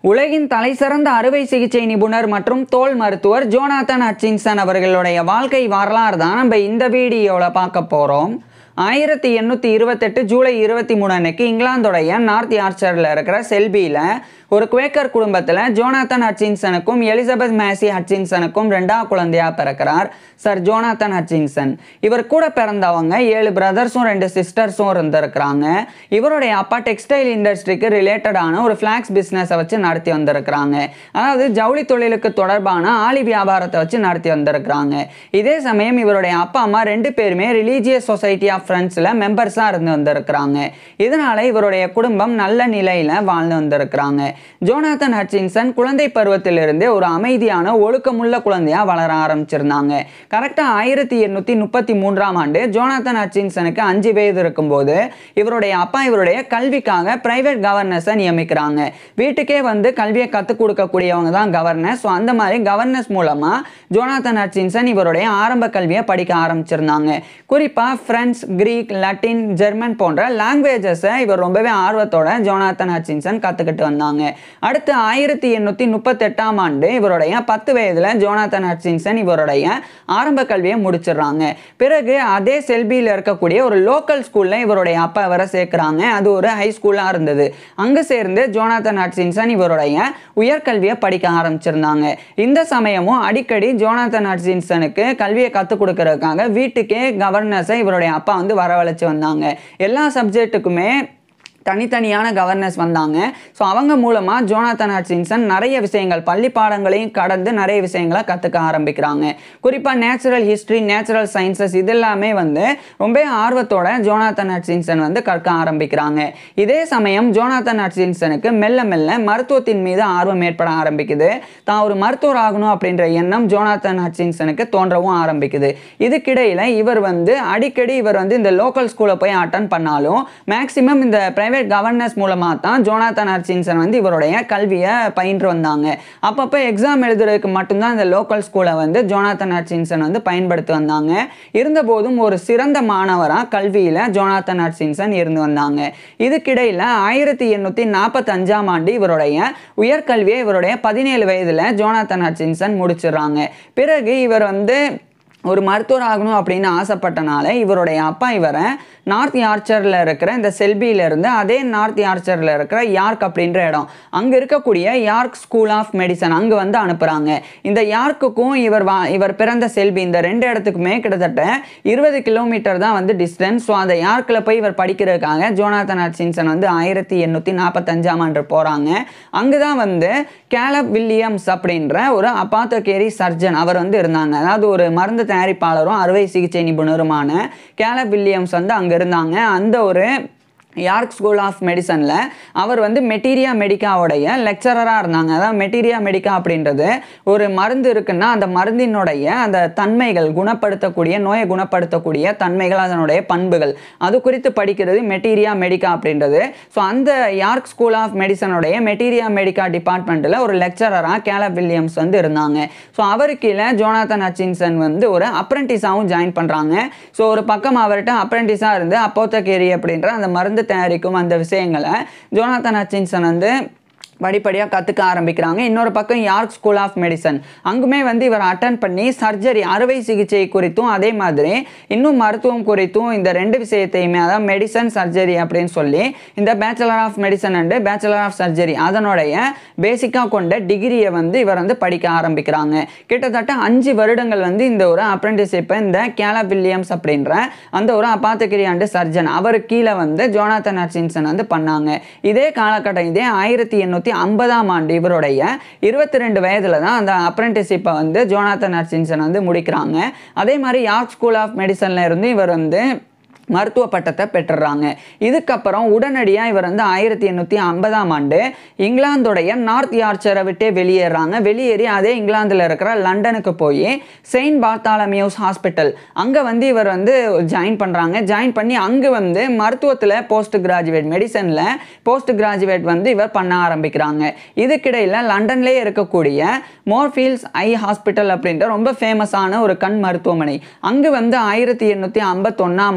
உலகின் தலைசிறந்த அறுவை சிகிச்சை நிபுணர் மற்றும் தோல் மருத்துவர் ஜோனாத்தன் ஹட்சின்சன் அவர்களுடைய வாழ்க்கை வரலாறு தான் நம்ம இந்த வீடியோவில் பார்க்க போகிறோம் ஆயிரத்தி எண்ணூற்றி இருபத்தெட்டு ஜூலை இருபத்தி மூணு அன்னைக்கு இங்கிலாந்துடைய நார்த் யார்ச்சரில் இருக்கிற செல்பியில் ஒரு குவேக்கர் குடும்பத்தில் ஜோனாத்தன் ஹட்சின்சனுக்கும் எலிசபெத் மேசி ஹட்சின்சனுக்கும் ரெண்டாவது குழந்தையா பிறக்கிறார் சர் ஜோனாத்தன் ஹட்சின்சன் இவர் கூட பிறந்தவங்க ஏழு பிரதர்ஸும் ரெண்டு சிஸ்டர்ஸும் இருந்திருக்கிறாங்க இவருடைய அப்பா டெக்ஸ்டைல் இண்டஸ்ட்ரிக்கு ரிலேட்டடான ஒரு ஃப்ளாக்ஸ் பிஸ்னஸை வச்சு நடத்தி வந்திருக்கிறாங்க அதாவது ஜவுளி தொழிலுக்கு தொடர்பான ஆலி வியாபாரத்தை வச்சு நடத்தி வந்திருக்கிறாங்க இதே சமயம் இவருடைய அப்பா அம்மா ரெண்டு பேருமே ரிலீஜியஸ் சொசைட்டி ஆஃப் ஃப்ரெண்ட்ஸில் மெம்பர்ஸாக இருந்து வந்திருக்கிறாங்க இதனால இவருடைய குடும்பம் நல்ல நிலையில் வாழ்ந்து வந்திருக்கிறாங்க ஜோனாத்தன் ஹட்சின்சன் குழந்தை பருவத்திலிருந்தே ஒரு அமைதியான ஒழுக்கமுள்ள குழந்தையா வளர ஆரம்பிச்சிருந்தாங்க கரெக்டாக ஆயிரத்தி எண்ணூற்றி முப்பத்தி மூன்றாம் ஆண்டு ஜோனாத்தன் ஹட்சின்சனுக்கு அஞ்சு வயது இருக்கும்போது இவருடைய அப்பா இவருடைய கல்விக்காக பிரைவேட் கவர்னஸை நியமிக்கிறாங்க வீட்டுக்கே வந்து கல்வியை கற்றுக் கொடுக்கக்கூடியவங்க தான் கவர்னஸ் ஸோ அந்த மாதிரி கவர்னஸ் மூலமாக ஜோனாத்தன் ஹட்சின்சன் இவருடைய ஆரம்ப கல்வியை படிக்க ஆரம்பிச்சிருந்தாங்க குறிப்பாக ஃப்ரெண்ட்ஸ் கிரீக் லட்டின் ஜெர்மன் போன்ற லாங்குவேஜஸை இவர் ரொம்பவே ஆர்வத்தோட ஜோனாத்தன் ஹட்சின்சன் கற்றுக்கிட்டு வந்தாங்க அடுத்து ஆயிரத்தி எண்ணூற்றி முப்பத்தெட்டாம் ஆண்டு இவருடைய பத்து வயதில் ஜோனாத்தன் ஹட்சின்சன் இவருடைய ஆரம்ப கல்வியை முடிச்சிடுறாங்க பிறகு அதே செல்பியில் இருக்கக்கூடிய ஒரு லோக்கல் ஸ்கூலில் இவருடைய அப்பா வர சேர்க்குறாங்க அது ஒரு ஹை ஸ்கூலாக இருந்தது அங்கே சேர்ந்து ஜோனாத்தன் ஹட்சின்சன் இவருடைய உயர்கல்வியை படிக்க ஆரம்பிச்சிருந்தாங்க இந்த சமயமும் அடிக்கடி ஜோனாத்தன் ஹட்சின்சனுக்கு கல்வியை கற்றுக் கொடுக்கறதுக்காக வீட்டுக்கே கவர்னஸை இவருடைய அப்பா வந்து வரவழைச்சு வந்தாங்க எல்லா சப்ஜெக்ட்டுக்குமே தனித்தனியான கவர்னர்ஸ் வந்தாங்க ஸோ அவங்க மூலமாக ஜோனாத்தன் ஹட்சின்சன் நிறைய விஷயங்கள் பள்ளி பாடங்களையும் கடந்து நிறைய விஷயங்களை கற்றுக்க ஆரம்பிக்கிறாங்க குறிப்பாக நேச்சுரல் ஹிஸ்ட்ரி நேச்சுரல் சயின்சஸ் இதெல்லாமே வந்து ரொம்ப ஆர்வத்தோட ஜோனாத்தன் ஹட்சின்சன் வந்து கற்க ஆரம்பிக்கிறாங்க இதே சமயம் ஜோனாத்தன் ஹட்சின்சனுக்கு மெல்ல மெல்ல மருத்துவத்தின் மீது ஆர்வம் ஏற்பட ஆரம்பிக்குது தான் ஒரு மருத்துவர் ஆகணும் அப்படின்ற எண்ணம் ஜோனாத்தன் ஹட்சின்சனுக்கு தோன்றவும் ஆரம்பிக்குது இதுக்கிடையில் இவர் வந்து அடிக்கடி இவர் வந்து இந்த லோக்கல் ஸ்கூலில் போய் அட்டன் பண்ணாலும் மேக்சிமம் இந்த பிரைவேட் கவர்னன்ஸ் மூலமாக தான் ஜோனாத்தன் ஹட்சின்சன் வந்து இவருடைய கல்வியை பயின்று வந்தாங்க அப்பப்போ எக்ஸாம் எழுதுறதுக்கு மட்டும்தான் இந்த லோக்கல் ஸ்கூலை வந்து ஜோனாத்தன் ஹட்சின்சன் வந்து பயன்படுத்தி வந்தாங்க இருந்தபோதும் ஒரு சிறந்த மாணவராக கல்வியில் ஜோனாத்தன் ஹட்சின்சன் இருந்து வந்தாங்க இதுக்கிடையில் ஆயிரத்தி எண்ணூற்றி நாற்பத்தஞ்சாம் ஆண்டு இவருடைய உயர்கல்வியை இவருடைய பதினேழு வயதில் ஜோனாத்தன் ஹட்சின்சன் முடிச்சிடுறாங்க பிறகு இவர் வந்து ஒரு மருத்துவர் ஆகணும் அப்படின்னு ஆசைப்பட்டனால இவருடைய அப்பா இவரை நார்த் யார்ச்சரில் இருக்கிற இந்த செல்பியிலேருந்து அதே நார்த் யார்ச்சரில் இருக்கிற யார்க் அப்படின்ற இடம் அங்கே இருக்கக்கூடிய யார்க் ஸ்கூல் ஆஃப் மெடிசன் அங்கே வந்து அனுப்புகிறாங்க இந்த யார்க்குக்கும் இவர் வா இவர் பிறந்த செல்பி இந்த ரெண்டு இடத்துக்குமே கிட்டத்தட்ட இருபது கிலோமீட்டர் தான் வந்து டிஸ்டன்ஸ் ஸோ அந்த யார்க்கில் போய் இவர் படிக்கிறதுக்காக ஜோனாத்தன் ஹட்சின்சன் வந்து ஆயிரத்தி எண்ணூற்றி நாற்பத்தஞ்சாம் ஆண்டு போகிறாங்க அங்கே தான் வந்து கேலப் வில்லியம்ஸ் அப்படின்ற ஒரு அப்பாத்தோகேரி சர்ஜன் அவர் வந்து இருந்தாங்க அதாவது ஒரு மருந்து தயாரிப்பாளரும் அறுவை சிகிச்சை நிபுணருமான கேலப் வில்லியம்ஸ் வந்து அங்கே இருந்தாங்க அந்த ஒரு யார்க் ஸ்கூல் ஆஃப் மெடிசனில் அவர் வந்து மெட்டீரியா மெடிக்காவுடைய லெக்சரராக இருந்தாங்க அதாவது மெட்டீரியா மெடிக்கா அப்படின்றது ஒரு மருந்து இருக்குன்னா அந்த மருந்தினுடைய அந்த தன்மைகள் குணப்படுத்தக்கூடிய நோயை குணப்படுத்தக்கூடிய தன்மைகள் அதனுடைய பண்புகள் அது குறித்து படிக்கிறது மெட்டீரியா மெடிக்கா அப்படின்றது ஸோ அந்த யார்க் ஸ்கூல் ஆஃப் மெடிசனுடைய மெட்டீரியா மெடிக்கா டிபார்ட்மெண்ட்டில் ஒரு லெக்சரராக கேலப் வில்லியம்ஸ் வந்து இருந்தாங்க ஸோ அவருக்கு கீழே ஜோனாத்தன் ஹட்சின்சன் வந்து ஒரு அப்ரெண்டிஸாகவும் ஜாயின் பண்ணுறாங்க ஸோ ஒரு பக்கம் அவர்கிட்ட அப்ரெண்டிஸாக இருந்து அப்போத்தகேரி அப்படின்ற அந்த மருந்து தயாரிக்கும் அந்த விஷயங்களை ஜோனாத்தன் ஹட்சின்சன் வந்து படிப்படியாக கற்றுக்க ஆரம்பிக்கிறாங்க இன்னொரு பக்கம் யார்க் ஸ்கூல் ஆஃப் மெடிசன் அங்குமே வந்து இவர் அட்டன் பண்ணி சர்ஜரி அறுவை சிகிச்சை குறித்தும் அதே மாதிரி இன்னும் மருத்துவம் குறித்தும் இந்த ரெண்டு விஷயத்தையுமே அதாவது மெடிசன் சர்ஜரி அப்படின்னு சொல்லி இந்த bachelor of medicine and bachelor of surgery அதனுடைய பேசிக்காக கொண்ட டிகிரியை வந்து இவர் வந்து படிக்க ஆரம்பிக்கிறாங்க கிட்டத்தட்ட அஞ்சு வருடங்கள் வந்து இந்த ஒரு அப்ரெண்டிஸ்ஷிப்பை இந்த கேலா வில்லியம்ஸ் அப்படின்ற அந்த ஒரு அப்பாத்தகிரி அண்டு சர்ஜன் அவருக்கு கீழே வந்து ஜோனாத்தன் ஹட்சின்சன் வந்து பண்ணாங்க இதே காலகட்டம் இதே ஆயிரத்தி எண்ணூற்றி ஐம்பதாம் ஆண்டு இவருடைய இருபத்தி ரெண்டு வயதில் தான் அந்த அப்ரெண்டிஸ்ஷிப்பை வந்து ஜோனாத்தன் ஹட்சின்சன் வந்து முடிக்கிறாங்க அதே மாதிரி யார்க் ஸ்கூல் ஆஃப் மெடிசனில் இருந்து இவர் வந்து மருத்துவ பட்டத்தை பெற்றுறாங்க இதுக்கப்புறம் உடனடியாக இவர் வந்து ஆயிரத்தி எண்ணூற்றி ஐம்பதாம் ஆண்டு இங்கிலாந்துடைய நார்த் யார்ச்சரை விட்டே வெளியேறாங்க வெளியேறி அதே இங்கிலாந்தில் இருக்கிற லண்டனுக்கு போய் செயின்ட் பார்த்தாலமியூஸ் ஹாஸ்பிட்டல் அங்கே வந்து இவர் வந்து ஜாயின் பண்ணுறாங்க ஜாயின் பண்ணி அங்கே வந்து மருத்துவத்தில் போஸ்ட் கிராஜுவேட் மெடிசனில் போஸ்ட் கிராஜுவேட் வந்து இவர் பண்ண ஆரம்பிக்கிறாங்க இதுக்கிடையில் லண்டன்லேயே இருக்கக்கூடிய மோர்ஃபீல்ஸ் ஐ ஹாஸ்பிட்டல் அப்படின்ற ரொம்ப ஃபேமஸான ஒரு கண் மருத்துவமனை அங்கு வந்து ஆயிரத்தி எண்ணூற்றி ஐம்பத்தொன்னாம் ஆண்டு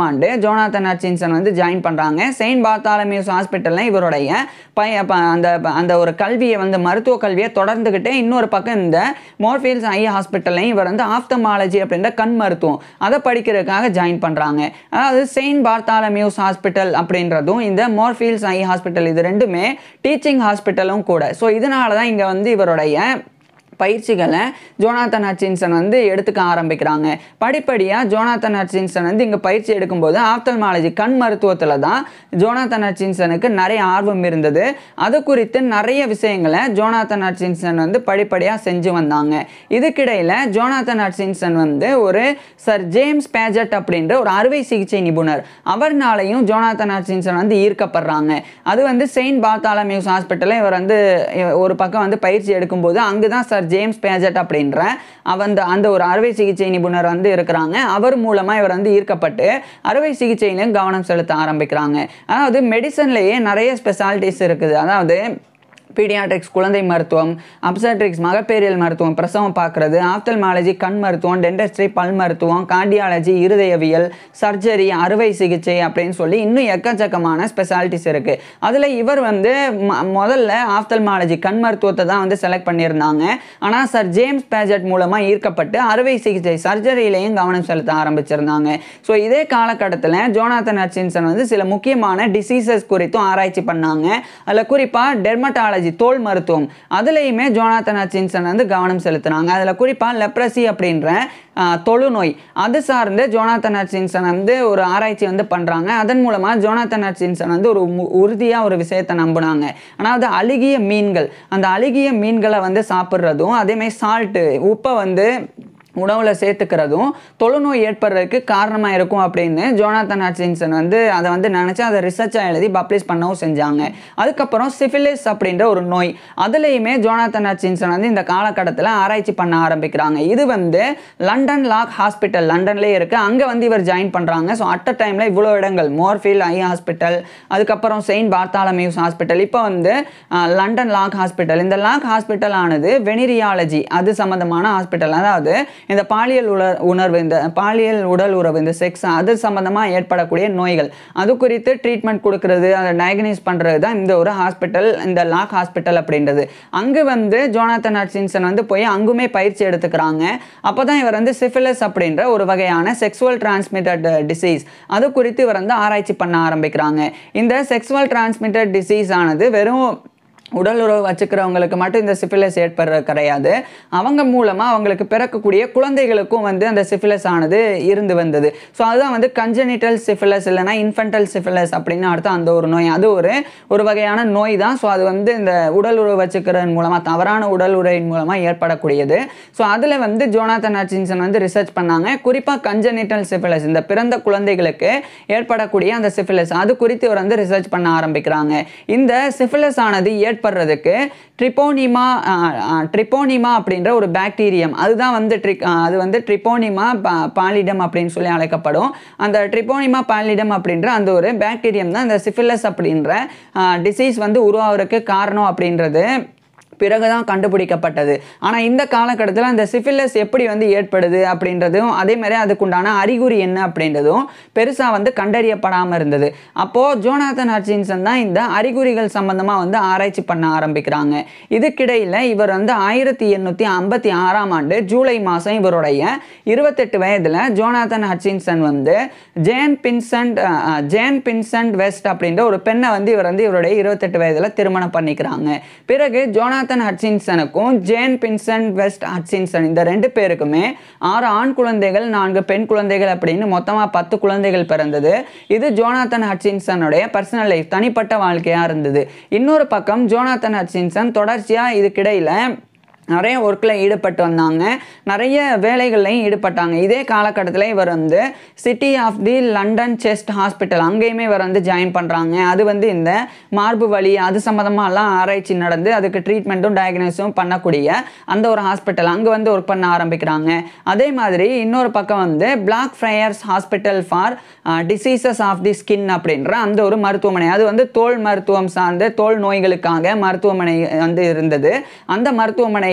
ஜோனாத்தன் ஹட்சின்சன் வந்து ஜாயின் பண்ணுறாங்க செயின்ட் பார்த்தாலமியூஸ் ஹாஸ்பிட்டலில் இவருடைய பய ப- அந்த அந்த ஒரு கல்வியை வந்து மருத்துவ கல்வியை தொடர்ந்துக்கிட்டே இன்னொரு பக்கம் இந்த மோர்ஃபீல்ஸ் ஐ ஹாஸ்பிட்டல்லையும் இவர் வந்து ஆப்தமாலஜி அப்படின்ற கண் மருத்துவம் அதை படிக்கிறதுக்காக ஜாயின் பண்ணுறாங்க அதாவது செயின்ட் பார்த்தாலமியூஸ் ஹாஸ்பிட்டல் அப்படின்றதும் இந்த மோர்ஃபீல்ஸ் ஐ ஹாஸ்பிட்டல் இது ரெண்டுமே டீச்சிங் ஹாஸ்பிட்டலும் கூட ஸோ இதனால தான் இங்கே வந்து இவருடைய பயிற்சிகளை ஜோனாத்தன் ஹட்சின்சன் வந்து எடுத்துக்க ஆரம்பிக்கிறாங்க படிப்படியாக ஜோனாத்தன் ஹட்சின்சன் வந்து இங்கே பயிற்சி எடுக்கும்போது ஆப்தல்மாலஜி கண் மருத்துவத்தில் தான் ஜோனாத்தன் ஹட்சின்சனுக்கு நிறைய ஆர்வம் இருந்தது அது குறித்து நிறைய விஷயங்களை ஜோனாத்தன் ஹட்சின்சன் வந்து படிப்படியாக செஞ்சு வந்தாங்க இதுக்கிடையில் ஜோனாத்தன் ஹட்சின்சன் வந்து ஒரு சர் ஜேம்ஸ் பேஜட் அப்படின்ற ஒரு அறுவை சிகிச்சை நிபுணர் அவர்னாலையும் ஜோனாத்தன் ஹட்சின்சன் வந்து ஈர்க்கப்படுறாங்க அது வந்து செயின்ட் பார்த்தாலமியூஸ் ஹாஸ்பிட்டலில் இவர் வந்து இ- ஒரு பக்கம் வந்து பயிற்சி எடுக்கும்போது அங்கே தான் சார் ஜேம்ஸ் பேஜட் அப்படின்ற அவன் அந்த ஒரு அறுவை சிகிச்சை நிபுணர் வந்து இருக்கிறாங்க அவர் மூலமாக இவர் வந்து ஈர்க்கப்பட்டு அறுவை சிகிச்சையிலும் கவனம் செலுத்த ஆரம்பிக்கிறாங்க அதாவது மெடிசன்லேயே நிறைய ஸ்பெஷாலிட்டிஸ் இருக்குது அதாவது பீடியாட்ரிக்ஸ் குழந்தை மருத்துவம் அப்சட்ரிக்ஸ் மகப்பேரியல் மருத்துவம் பிரசவம் பார்க்குறது ஆப்தல்மாலஜி கண் மருத்துவம் டென்டஸ்ட்ரி பல் மருத்துவம் கார்டியாலஜி இருதயவியல் சர்ஜரி அறுவை சிகிச்சை அப்படின்னு சொல்லி இன்னும் எக்கச்சக்கமான ஸ்பெஷாலிட்டிஸ் இருக்குது அதில் இவர் வந்து ம- முதல்ல ஆப்தல்மாலஜி கண் மருத்துவத்தை தான் வந்து செலக்ட் பண்ணியிருந்தாங்க ஆனால் சார் ஜேம்ஸ் பேஜட் மூலமாக ஈர்க்கப்பட்டு அறுவை சிகிச்சை சர்ஜரியிலையும் கவனம் செலுத்த ஆரம்பிச்சிருந்தாங்க ஸோ இதே காலகட்டத்தில் ஜோனாத்தன் ஹட்சின்சன் வந்து சில முக்கியமான டிசீசஸ் குறித்தும் ஆராய்ச்சி பண்ணாங்க அதில் குறிப்பாக டெர்மட்டாலஜி தோல் மருத்துவம் அதுலேயுமே ஜோனாத்தன் ஹட்சின்சன் வந்து கவனம் செலுத்துனாங்க அதில் குறிப்பாக லெப்ரசி அப்படின்ற ஆஹ், தொழுநோய் அது சார்ந்து ஜோனாத்தன் ஹட்சின்சன் வந்து ஒரு ஆராய்ச்சி வந்து பண்ணுறாங்க அதன் மூலமாக ஜோனாத்தன் ஹட்சின்சன் வந்து ஒரு உறுதியாக ஒரு விஷயத்தை நம்பினாங்க ஆனால் அது அழுகிய மீன்கள் அந்த அழுகிய மீன்களை வந்து சாப்பிட்றதும் அதேமாதிரி சால்ட்டு உப்பை வந்து உணவில் சேர்த்துக்கிறதும் தொழுநோய் ஏற்படுறதுக்கு காரணமாக இருக்கும் அப்படின்னு ஜோனாத்தன் ஹட்சின்சன் வந்து அதை வந்து நினச்சி அதை ரிசர்ச்சாக எழுதி பப்ளிஷ் பண்ணவும் செஞ்சாங்க அதுக்கப்புறம் சிஃபிலிஸ் அப்படின்ற ஒரு நோய் அதுலேயுமே ஜோனாத்தன் ஹட்சின்சன் வந்து இந்த காலகட்டத்தில் ஆராய்ச்சி பண்ண ஆரம்பிக்கிறாங்க இது வந்து லண்டன் லாக் ஹாஸ்பிட்டல் லண்டன்லேயே இருக்குது அங்கே வந்து இவர் ஜாயின் பண்ணுறாங்க ஸோ அட் அ டைமில் இவ்வளோ இடங்கள் மோர்ஃபீல் ஐ ஹாஸ்பிட்டல் அதுக்கப்புறம் செயின்ட் பார்த்தாலமியூஸ் ஹாஸ்பிட்டல் இப்போ வந்து அஹ், லண்டன் லாக் ஹாஸ்பிட்டல் இந்த லாக் ஹாஸ்பிட்டல் ஆனது வெனிரியாலஜி அது சம்மந்தமான ஹாஸ்பிட்டல் அதாவது இந்த பாலியல் உல உணர்வு இந்த பாலியல் உடல் உறவு இந்த செக்ஸ் அது சம்மந்தமாக ஏற்படக்கூடிய நோய்கள் அது குறித்து ட்ரீட்மெண்ட் கொடுக்கறது அதை டயக்னைஸ் பண்ணுறது தான் இந்த ஒரு ஹாஸ்பிட்டல் இந்த லாக் ஹாஸ்பிட்டல் அப்படின்றது அங்கே வந்து ஜோனாத்தன் ஹட்சின்சன் வந்து போய் அங்குமே பயிற்சி எடுத்துக்கிறாங்க அப்போ தான் இவர் வந்து சிஃபிலிஸ் அப்படின்ற ஒரு வகையான செக்ஸுவல் டிரான்ஸ்மிட்டட் டிசீஸ் அது குறித்து இவர் வந்து ஆராய்ச்சி பண்ண ஆரம்பிக்கிறாங்க இந்த செக்ஸுவல் டிரான்ஸ்மிட்டட் டிசீஸ் ஆனது வெறும் உடல் உறவு வச்சுக்கிறவங்களுக்கு மட்டும் இந்த சிஃபிலிஸ் ஏற்படுறது கிடையாது அவங்க மூலமாக அவங்களுக்கு பிறக்கக்கூடிய குழந்தைகளுக்கும் வந்து அந்த சிஃபிலிஸ் ஆனது இருந்து வந்தது ஸோ அதுதான் வந்து கஞ்சனிட்டல் சிஃபிலிஸ் இல்லைனா இன்ஃபென்டல் சிஃபிலிஸ் அப்படின்னு அர்த்தம் அந்த ஒரு நோய் அது ஒரு ஒரு வகையான நோய் தான் ஸோ அது வந்து இந்த உடல் உறவு வச்சுக்கிறதன் மூலமாக தவறான உடல் உறவின் மூலமாக ஏற்படக்கூடியது ஸோ அதில் வந்து ஜோனாத்தன் ஹட்சின்சன் வந்து ரிசர்ச் பண்ணாங்க குறிப்பாக கஞ்சனிட்டல் சிஃபிலிஸ் இந்த பிறந்த குழந்தைகளுக்கு ஏற்படக்கூடிய அந்த சிஃபிலிஸ் அது குறித்து இவர் வந்து ரிசர்ச் பண்ண ஆரம்பிக்கிறாங்க இந்த சிஃபிலிஸ் ஆனது ஏற்படுறதுக்கு ட்ரிப்போனிமா ட்ரிப்போனிமா அப்படின்ற ஒரு பாக்டீரியம் அதுதான் வந்து ட்ரி அது வந்து ட்ரிப்போனிமா பாலிடம் அப்படின்னு சொல்லி அழைக்கப்படும் அந்த ட்ரிப்போனிமா பாலிடம் அப்படின்ற அந்த ஒரு பாக்டீரியம் தான் இந்த சிஃபிலிஸ் அப்படின்ற டிசீஸ் வந்து உருவாகிறதுக்கு காரணம் அப்படின்றது பிறகுதான் கண்டுபிடிக்கப்பட்டது ஆனால் இந்த காலகட்டத்தில் அந்த சிஃபிலிஸ் எப்படி வந்து ஏற்படுது அப்படின்றதும் அதே மாதிரி அதுக்குண்டான அறிகுறி என்ன அப்படின்றதும் பெருசாக வந்து கண்டறியப்படாமல் இருந்தது அப்போது ஜோனாதன் ஹட்சின்சன் தான் இந்த அறிகுறிகள் சம்பந்தமாக வந்து ஆராய்ச்சி பண்ண ஆரம்பிக்கிறாங்க இதுக்கிடையில் இவர் வந்து ஆயிரத்தி எண்ணூற்றி ஐம்பத்தி ஆறாம் ஆண்டு ஜூலை மாதம் இவருடைய இருபத்தெட்டு வயதில் ஜோனாதன் ஹட்சின்சன் வந்து Jane Pynsent Jane Pynsent West அப்படின்ற ஒரு பெண்ணை வந்து இவர் வந்து இவருடைய இருபத்தெட்டு வயதில் திருமணம் பண்ணிக்கிறாங்க பிறகு ஜோனாதன் ஹட்சின்சனுக்கும் ஜேன் பின்சன்ட் வெஸ்ட் ஹட்சின்சன் இந்த ரெண்டு பேருக்குமே ஆறு ஆண் குழந்தைகள் நான்கு பெண் குழந்தைகள் அப்படின்னு மொத்தமாக பத்து குழந்தைகள் பிறந்தது இது ஜோனாத்தன் ஹட்சின்சனுடைய பர்சனல் லைஃப் தனிப்பட்ட வாழ்க்கையாக இருந்தது இன்னொரு பக்கம் ஜோனாத்தன் ஹட்சின்சன் தொடர்ச்சியாக இதுக்கிடையில் நிறைய ஒர்க்கில் ஈடுபட்டு வந்தாங்க நிறைய வேலைகள்லையும் ஈடுபட்டாங்க இதே காலகட்டத்தில் இவர் வந்து city of the London chest hospital அங்கேயுமே இவர் வந்து ஜாயின் பண்ணுறாங்க அது வந்து இந்த மார்பு வலி அது சம்மந்தமாலாம் ஆராய்ச்சி நடந்து அதுக்கு ட்ரீட்மெண்ட்டும் டயக்னோஸும் பண்ணக்கூடிய அந்த ஒரு ஹாஸ்பிட்டல் அங்கே வந்து ஒர்க் பண்ண ஆரம்பிக்கிறாங்க அதே மாதிரி இன்னொரு பக்கம் வந்து Blackfriars hospital for diseases of the skin அப்படின்ற அந்த ஒரு மருத்துவமனை அது வந்து தோல் மருத்துவம் சார்ந்த தோல் நோய்களுக்காக மருத்துவமனை வந்து இருந்தது அந்த மருத்துவமனையில்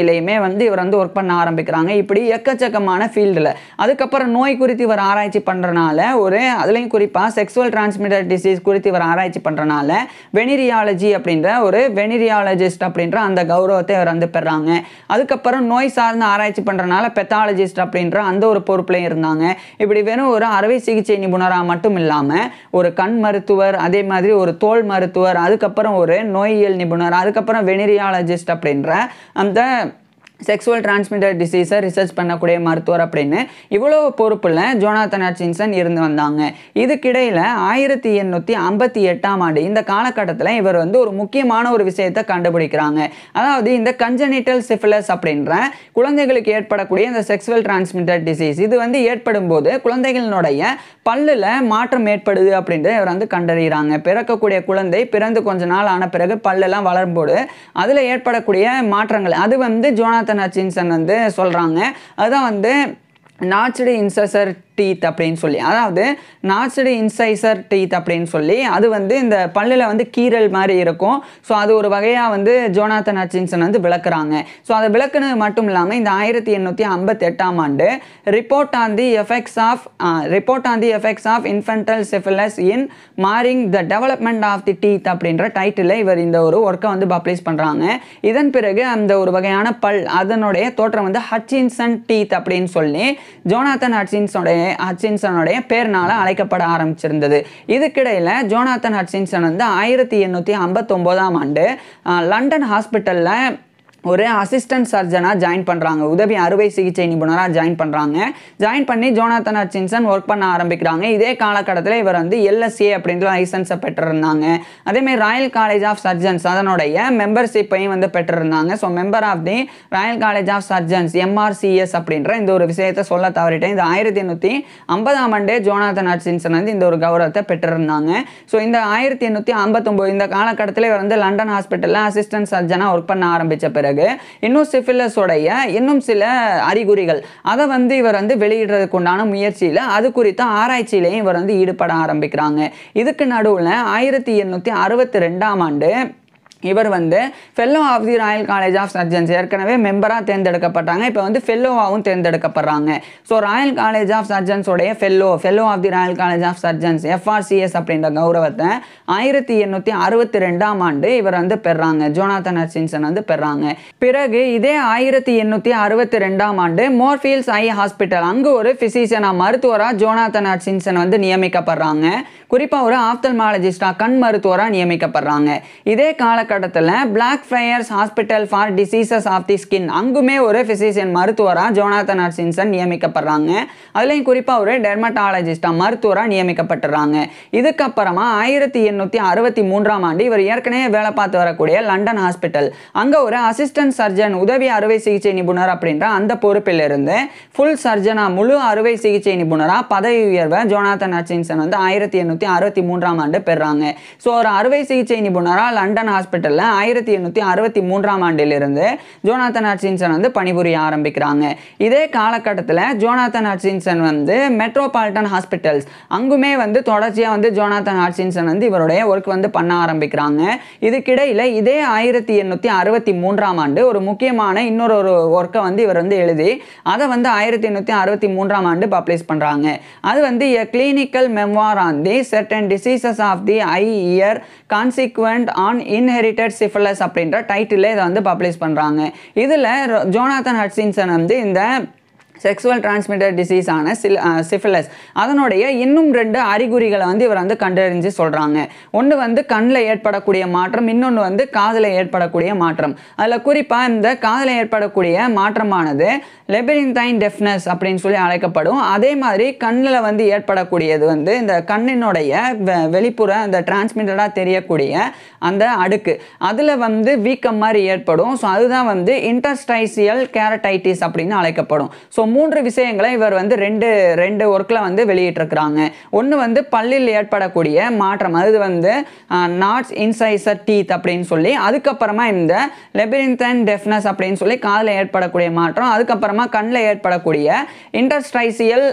மருத்துவமனையிலையுமே வந்து இவர் வந்து ஒர்க் பண்ண ஆரம்பிக்கிறாங்க இப்படி எக்கச்சக்கமான ஃபீல்டில் அதுக்கப்புறம் நோய் குறித்து இவர் ஆராய்ச்சி பண்ணுறனால ஒரு அதுலேயும் குறிப்பாக செக்ஸுவல் டிரான்ஸ்மிட்டட் டிசீஸ் குறித்து இவர் ஆராய்ச்சி பண்ணுறனால வெனிரியாலஜி அப்படின்ற ஒரு வெனிரியாலஜிஸ்ட் அப்படின்ற அந்த கௌரவத்தை இவர் வந்து பெறாங்க அதுக்கப்புறம் நோய் சார்ந்த ஆராய்ச்சி பண்ணுறனால பெத்தாலஜிஸ்ட் அப்படின்ற அந்த ஒரு பொறுப்புலையும் இருந்தாங்க இப்படி வெறும் ஒரு அறுவை சிகிச்சை நிபுணராக மட்டும் இல்லாமல் ஒரு கண் மருத்துவர் அதே மாதிரி ஒரு தோல் மருத்துவர் அதுக்கப்புறம் ஒரு நோயியல் நிபுணர் அதுக்கப்புறம் வெனிரியாலஜிஸ்ட் அப்படின்ற அந்த செக்ஸுவல் டிரான்ஸ்மிட்டட் டிசீஸை ரிசர்ச் பண்ணக்கூடிய மருத்துவர் அப்படின்னு இவ்வளோ பொறுப்பில் ஜோனாத்தன் ஹட்சின்சன் இருந்து வந்தாங்க இதுக்கிடையில் ஆயிரத்தி எண்ணூற்றி ஐம்பத்தி எட்டாம் ஆண்டு இந்த காலகட்டத்தில் இவர் வந்து ஒரு முக்கியமான ஒரு விஷயத்தை கண்டுபிடிக்கிறாங்க அதாவது இந்த கஞ்சனிட்டல் சிஃபிலஸ் அப்படின்ற குழந்தைகளுக்கு ஏற்படக்கூடிய இந்த செக்ஸுவல் டிரான்ஸ்மிட்டட் டிசீஸ் இது வந்து ஏற்படும் போது குழந்தைகளினுடைய பல்லில் மாற்றம் ஏற்படுது அப்படின்றத இவர் வந்து கண்டறிகிறாங்க பிறக்கக்கூடிய குழந்தை பிறந்து கொஞ்ச நாள் ஆன பிறகு பல்லெல்லாம் வளரும்போது அதில் ஏற்படக்கூடிய மாற்றங்கள் அது வந்து ஜோனாத்தன் ஹட்சின்சன் வந்து சொல்கிறாங்க அதுதான் வந்து நாச்சுடு இன்சசர் டீத் அப்படின்னு சொல்லி அதாவது நாச்சுடு இன்சைசர் டீத் அப்படின்னு சொல்லி அது வந்து இந்த பல்லில் வந்து கீரல் மாதிரி இருக்கும் ஸோ அது ஒரு வகையாக வந்து ஜோனாத்தன் ஹட்சின்சன் வந்து விளக்குறாங்க ஸோ அதை விளக்குனது மட்டும் இல்லாமல் இந்த ஆயிரத்தி எண்ணூற்றி ஐம்பத்தி எட்டாம் ஆண்டு report on the effects of report on the effects of infantile syphilis in marring the development of the teeth அப்படின்ற டைட்டில் இவர் இந்த ஒரு ஒர்க்கை வந்து பப்ளிஷ் பண்ணுறாங்க இதன் பிறகு அந்த ஒரு வகையான பல் அதனுடைய தோற்றம் வந்து ஹட்சின்சன் டீத் அப்படின்னு சொல்லி ஜோனாத்தன் ஹட்சின்ஸோடைய ஹட்சின்சனுடைய பேர்னால அழைக்கப்பட ஆரம்பிச்சிருந்தது இதுக்கிடையில் ஜோனாத்தன் ஹட்சின்சன் வந்து ஆயிரத்தி எண்ணூற்றி ஐம்பத்தொம்போதாம் ஆண்டு அஹ், லண்டன் ஹாஸ்பிட்டலில் ஒரு அசிஸ்டன்ட் சர்ஜனாக ஜாயின் பண்ணுறாங்க உதவி அறுவை சிகிச்சை நிபுணராக ஜாயின் பண்ணுறாங்க ஜாயின் பண்ணி ஜோனாத்தன் ஹட்சின்சன் ஒர்க் பண்ண ஆரம்பிக்கிறாங்க இதே காலகட்டத்தில் இவர் வந்து எல்எஸ்ஏ அப்படின்ற லைசன்ஸை பெற்றிருந்தாங்க அதேமாதிரி ராயல் காலேஜ் ஆஃப் சர்ஜன்ஸ் அதனுடைய மெம்பர்ஷிப்பையும் வந்து பெற்றிருந்தாங்க so member of the royal college of surgeons MRCS அப்படின்ற இந்த ஒரு விஷயத்தை சொல்ல தவறிட்டேன் இந்த ஆயிரத்தி எண்ணூற்றி ஐம்பதாம் ஆண்டே ஜோனாத்தன் ஹட்சின்சன் வந்து இந்த ஒரு கௌரவத்தை பெற்றிருந்தாங்க ஸோ இந்த ஆயிரத்தி எண்ணூற்றி ஐம்பத்தொம்போது இந்த காலகட்டத்தில் இவர் வந்து லண்டன் ஹாஸ்பிட்டலில் அசிஸ்டன்ட் சர்ஜனாக ஒர்க் பண்ண ஆரம்பித்த பிறகு இன்னும் சிஃபிலஸோடைய இன்னும் சில அறிகுறிகள் அதை வந்து இவர் வந்து வெளியிடுறதுக்கு உண்டான முயற்சியில் அது குறித்த ஆராய்ச்சியிலையும் இவர் வந்து ஈடுபட ஆரம்பிக்கிறாங்க இதுக்கு நடுவில் ஆயிரத்தி எண்ணூற்றி அறுபத்தி ரெண்டாம் ஆண்டு இவர் வந்து fellow of the royal college of surgeons ஏற்கனவே மெம்பராக தேர்ந்தெடுக்கப்பட்டாங்க இப்போ வந்து ஃபெல்லோவாகவும் தேர்ந்தெடுக்கப்படுறாங்க ஸோ ராயல் காலேஜ் ஆஃப் சர்ஜன்ஸோடைய fellow fellow of the royal college of surgeons FRCS அப்படின்ற கௌரவத்தை ஆயிரத்தி எண்ணூற்றி அறுபத்தி ரெண்டாம் ஆண்டு இவர் வந்து பெறாங்க ஜோனாத்தன் ஹட்சின்சன் வந்து பெறாங்க பிறகு இதே ஆயிரத்தி எண்ணூற்றி அறுபத்தி ரெண்டாம் ஆண்டு மோர்ஃபீல்ஸ் ஐ ஹாஸ்பிட்டல் அங்கே ஒரு ஃபிசிஷியனாக மருத்துவராக ஜோனாத்தன் ஹட்சின்சன் வந்து நியமிக்கப்படுறாங்க குறிப்பாக ஒரு ஆப்தல்மாலஜிஸ்டாக கண் மருத்துவராக நியமிக்கப்படுறாங்க இதே காலகட்டத்தில் Blackfriars hospital for diseases of the skin அங்குமே ஒரு ஃபிசிஷியன் மருத்துவராக ஜோனாத்தன் ஹட்சின்சன் நியமிக்கப்படுறாங்க அதுலேயும் குறிப்பாக ஒரு டெர்மட்டாலஜிஸ்டாக மருத்துவராக நியமிக்கப்பட்டுறாங்க இதுக்கப்புறமா ஆயிரத்தி எண்ணூற்றி அறுபத்தி மூன்றாம் ஆண்டு இவர் ஏற்கனவே வேலை பார்த்து வரக்கூடிய லண்டன் ஹாஸ்பிட்டல் அங்கே ஒரு அசிஸ்டன்ட் சர்ஜன் உதவி அறுவை சிகிச்சை நிபுணர் அப்படின்ற அந்த பொறுப்பில் இருந்து ஃபுல் சர்ஜனா முழு அறுவை சிகிச்சை நிபுணராக பதவி உயர்வை ஜோனாத்தன் ஹட்சின்சன் வந்து ஆயிரத்தி எண்ணூற்றி அறுபத்தி மூன்றாம் ஆண்டு பெறாங்க ஸோ ஒரு அறுவை சிகிச்சை நிபுணராக லண்டன் ஹாஸ்பிட்டலில் ஆயிரத்தி எண்ணூற்றி அறுபத்தி மூன்றாம் ஆண்டிலிருந்து ஜோனாத்தன் ஹட்சின்சன் வந்து பணிபுரிய ஆரம்பிக்கிறாங்க இதே காலகட்டத்தில் ஜோனாத்தன் ஹட்சின்சன் வந்து மெட்ரோபாலிட்டன் ஹாஸ்பிட்டல்ஸ் அங்குமே வந்து தொடர்ச்சியாக வந்து ஜோனாத்தன் ஹட்சின்சன் வந்து இவருடைய ஒர்க் வந்து பண்ண ஆரம்பிக்கிறாங்க இதுக்கிடையில் இதே ஆயிரத்தி எண்ணூற்றி அறுபத்தி மூன்றாம் ஆண்டு ஒரு முக்கியமான இன்னொரு ஒரு ஒர்க்கை வந்து இவர் வந்து எழுதி அதை வந்து ஆயிரத்தி எண்ணூற்றி அறுபத்தி மூன்றாம் ஆண்டு பப்ளிஷ் பண்ணுறாங்க அது வந்து a clinical memoir on the certain diseases of the eye ear consequent on inherited syphilis அப்படின்ற டைட்டில் இதை வந்து பப்ளிஷ் பண்ணுறாங்க இதில் ஜோனாத்தன் ஹட்சின்சன் வந்து இந்த செக்ஸுவல் டிரான்ஸ்மிட்டட் டிசீஸான சில் சிஃபிலஸ் அதனுடைய இன்னும் ரெண்டு அறிகுறிகளை வந்து இவர் வந்து கண்டறிஞ்சு சொல்கிறாங்க ஒன்று வந்து கண்ணில் ஏற்படக்கூடிய மாற்றம் இன்னொன்று வந்து காதில் ஏற்படக்கூடிய மாற்றம் அதில் குறிப்பாக இந்த காதில் ஏற்படக்கூடிய மாற்றமானது லெபரின்தைன் டெஃப்னஸ் அப்படின்னு சொல்லி அழைக்கப்படும் அதே மாதிரி கண்ணில் வந்து ஏற்படக்கூடியது வந்து இந்த கண்ணினுடைய வெ- வெளிப்புற அந்த டிரான்ஸ்மிட்டடாக தெரியக்கூடிய அந்த அடுக்கு அதில் வந்து வீக்கம் மாதிரி ஏற்படும் ஸோ அதுதான் வந்து இன்டர்ஸ்டைசியல் கேரடைட்டிஸ் அப்படின்னு அழைக்கப்படும் ஸோ மூன்று விஷயங்களை இவர் வந்து ரெண்டு ரெண்டு ஒர்க்கில் வந்து வெளியிட்டிருக்கிறாங்க ஒன்று வந்து பல்லில் ஏற்படக்கூடிய மாற்றம் அது வந்து நாட்ஸ் இன்சைசர் டீத் அப்படின்னு சொல்லி அதுக்கப்புறமா இந்த லெபிரின்தன் டெஃப்னஸ் அப்படின்னு சொல்லி காதில் ஏற்படக்கூடிய மாற்றம் அதுக்கப்புறமா கண்ணில் ஏற்படக்கூடிய இன்டர்ஸ்டைசியல்